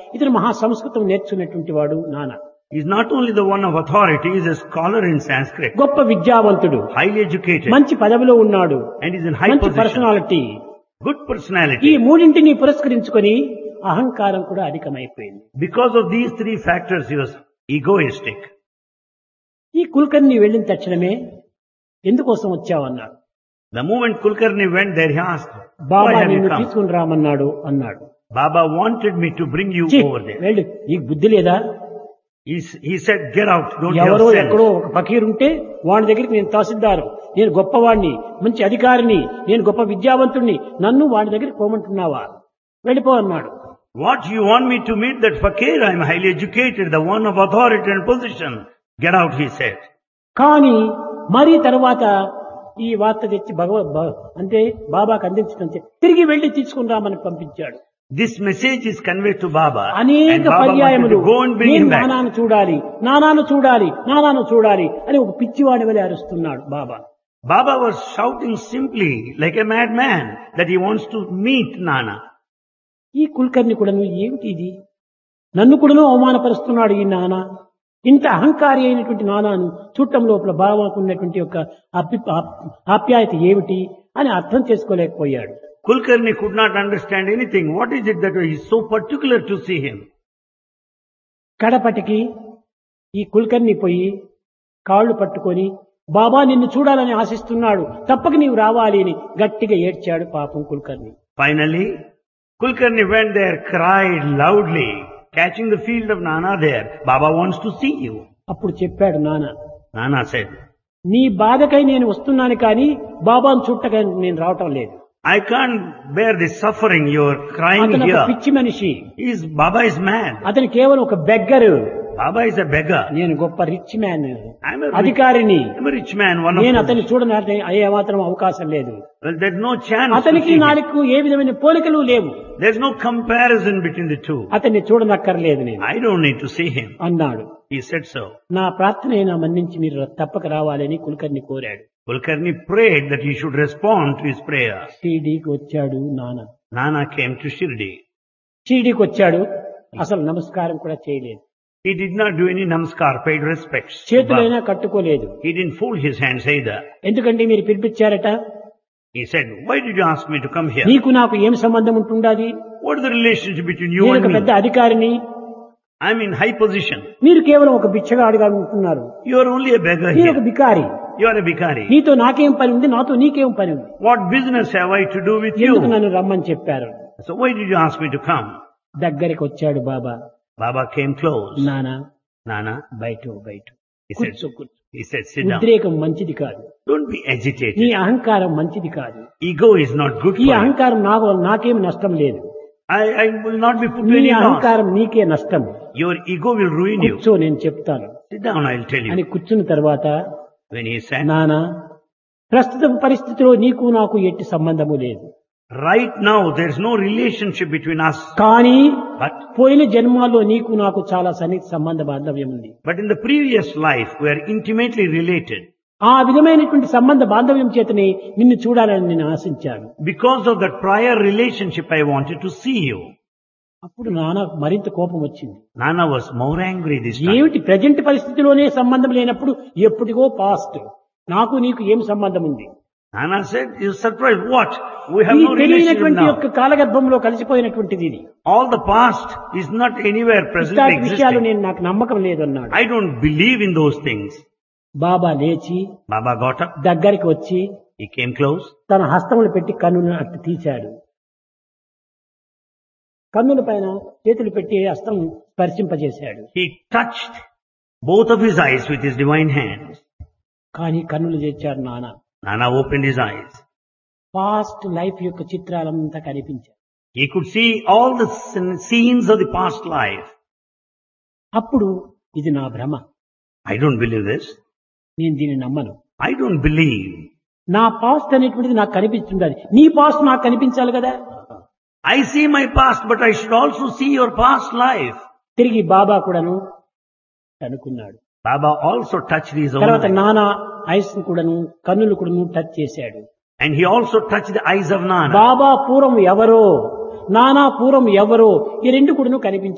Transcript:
ఇతను మహా సంస్కృతం నేర్చుకున్నటువంటి వాడు నాన్న He's not only the one of authority, he's a scholar in Sanskrit, గొప్ప విద్యావంతుడు highly educated, మంచి పదవిలో ఉన్నాడు and is in high మంచి position. పర్సనాలిటీ Good ఈ personality. మూడింటిని పురస్కరించుకొని అహంకారం కూడా అధికమైపోయింది Because of these three factors, he was egoistic. ఈ కుల్కర్ని వెళ్ళిన తక్షణమే ఎందుకోసం వచ్చావన్నాడు The moment Kulkarni went there, he asked, Baba why have you నిన్ను come? తీసుకుని రామన్నాడు అన్నాడు Baba wanted me to bring you ఛీ, over there. వెళ్ళు నీకు బుద్ధి లేదా He, s- he said, get out, don't you ఎవరో have ఎక్కడో sense. ఒక ఫకీర్ ఉంటే వాడి దగ్గరికి నేను తహసీల్దారు నేను గొప్పవాడిని మంచి అధికారిని నేను గొప్ప విద్యావంతుణ్ణి నన్ను వాడి దగ్గరికి పోమంటున్నావా వెళ్ళిపో అన్నాడు What, you want me to meet that fakir? I'm highly educated, the one of authority and position. Get out, he said. కానీ మరీ తర్వాత ఈ వార్త తెచ్చి భగవ భ- అంటే బాబాకు అందించడం చే- తిరిగి వెళ్లి తీసుకుని రామని పంపించాడు This message is conveyed to Baba. And అనేక Baba wanted పర్యాయములు to go and bring నేను him back. నానాను చూడాలి నానాను చూడాలి నానాను చూడాలి అని ఒక పిచ్చివాడి వలె అరుస్తున్నాడు బాబా Baba was shouting simply, like a madman, that he wants to meet Nana. ఈ కుల్కర్ని కూడాను ఏమిటి ఇది నన్ను కూడాను అవమానపరుస్తున్నాడు ఈ నాన్న ఇంత అహంకారి అయినటువంటి నానాను చూడటం లోపల బాబాకు ఉన్నటువంటి యొక్క అపి- ఆప్- ఆప్యాయత ఏమిటి అని అర్థం చేసుకోలేకపోయాడు Kulkarni could not understand anything. What is it that he is so particular to see him? కడపటికి ఈ కుల్కర్ని పోయి కాళ్ళు పట్టుకొని బాబా నిన్ను చూడాలని ఆశిస్తున్నాడు తప్పక నీవు రావాలి అని గట్టిగా ఏడ్చాడు పాపం కుల్కర్ని Finally, Kulkarni went there, cried loudly, catching the field of Nana there. Baba wants to see you. అప్పుడు చెప్పాడు నాన్న Nana said, నీ బాధకై నేను వస్తున్నాను కానీ బాబాను చూడటగా నేను రావటం లేదు I can't bear this suffering. You're crying అతను ఒక here. పిచ్చి మనిషి He's, Baba is mad. అతను కేవలం ఒక beggar Baba is a beggar. నేను గొప్ప rich man I'm a rich, అధికారిని I'm a rich man, one of నేను them. అతన్ని చూడని అయ్యే మాత్రం అవకాశం లేదు Well, there's no chance. To అతనికి see him. నాకు ఏ విధమైన పోలికలు లేవు There's no comparison between the two. అతన్ని చూడనక్కర్లేదు నేను I don't need to see him. అన్నాడు He said so. నా ప్రార్థన అయినా మన్నించి మీరు తప్పక రావాలని కులకర్ని కోరాడు Kulkarni prayed that he should respond to his prayer. షిరిడీకి వచ్చాడు నాన్న Nana came to Shirdi. షిరిడీకి వచ్చాడు అసలు నమస్కారం కూడా చేయలేదు He did not do any namaskar, paid respects. to చేతులైనా Baba. కట్టుకోలేదు He didn't fold his hands either. ఎందుకంటే మీరు పిలిపించారట He said, why did you ask me to come here? నీకు నాకు ఏం సంబంధం ఉంటుండాది What is the relationship between you నేను ఒక and పెద్ద me? అధికారిని I'm in high position. మీరు కేవలం ఒక బిచ్చగాడిగా ఉంటున్నారు You are only a beggar నేను ఒక here. బికారి You are a bhikari. నీతో నాకేం పని ఉంది నాతో నీకేం పని ఉంది What business have I to do with ఎందుకు you? నన్ను రమ్మని చెప్పారు So why did you ask me to come? దగ్గరికి వచ్చాడు బాబా Baba came close. నానా Nana, బయట బయట he said, కూర్చో కూర్చో he said, sit down. ఉద్రేకం మంచిది కాదు Don't be నీ agitated. అహంకారం మంచిది కాదు Ego is not good ఈ for you. అహంకారం నాకు నాకేం నష్టం లేదు I, I will not be put to నీ any loss. అహంకారం నీకే నష్టం Your ego will ruin you. కూర్చో నేను చెప్తాను Sit down, I'll tell అని you. కూర్చున్న తర్వాత When he said, నానా ప్రస్తుత పరిస్థితిలో నీకు నాకు ఎట్టి సంబంధము లేదు right now there's no relationship between us. కానీ But, పోయిన జన్మాల్లో నీకు నాకు చాలా సన్నిహిత సంబంధ బాంధవ్యం ఉంది but in the previous life we are intimately related. ఆ విధమైనటువంటి సంబంధ బాంధవ్యం చేతనే నిన్ను చూడాలని నేను ఆశించాను Because of that prior relationship I wanted to see you. అప్పుడు నాన్న మరింత కోపం వచ్చింది Nana was more angry this time. ఏమిటి ప్రజెంట్ పరిస్థితిలోనే సంబంధం లేనప్పుడు ఎప్పటికో పాస్ట్ నాకు నీకు ఏం సంబంధం ఉంది Nana said, you surprised. What? We have ఈ no relationship తెలియనటువంటి now. యొక్క కాలగర్భంలో కలిసిపోయినటువంటిది ఇది All the past is not anywhere presently ఇట్లాంటి విషయాలు existing. నేను నాకు నమ్మకం లేదన్నాడు I don't believe in those things. బాబా లేచి Baba got up. దగ్గరికి వచ్చి He came close. తన హస్తములు పెట్టి కన్నులను అట్టు తీశాడు కన్నుల పైన చేతులు పెట్టి హస్తం స్పర్శింపజేశాడు He touched both of his eyes with his divine hands. కానీ కన్నులు తెచ్చాడు నాన్న Nana opened his eyes. Past life యొక్క చిత్రాలంతా కనిపించాయి He could see all the scen- scenes of the past life. అప్పుడు ఇది నా భ్రమ I don't believe this. నేను దీన్ని నమ్మను I don't believe. నా పాస్ట్ అనేటువంటిది నాకు కనిపిస్తుండాలి నీ పాస్ట్ నాకు కనిపించాలి కదా I see my past, but I should also see your past life. తిరిగి బాబా కూడాను అనుకున్నాడు Baba also touched his own తర్వాత eyes. నానా ఐస్ కూడాను కన్నులు కూడాను టచ్ చేశాడు And he also touched the eyes of Nana. బాబా పూర్వం ఎవరో నానా పూర్వం ఎవరో ఈ రెండు కూడాను కనిపించాయి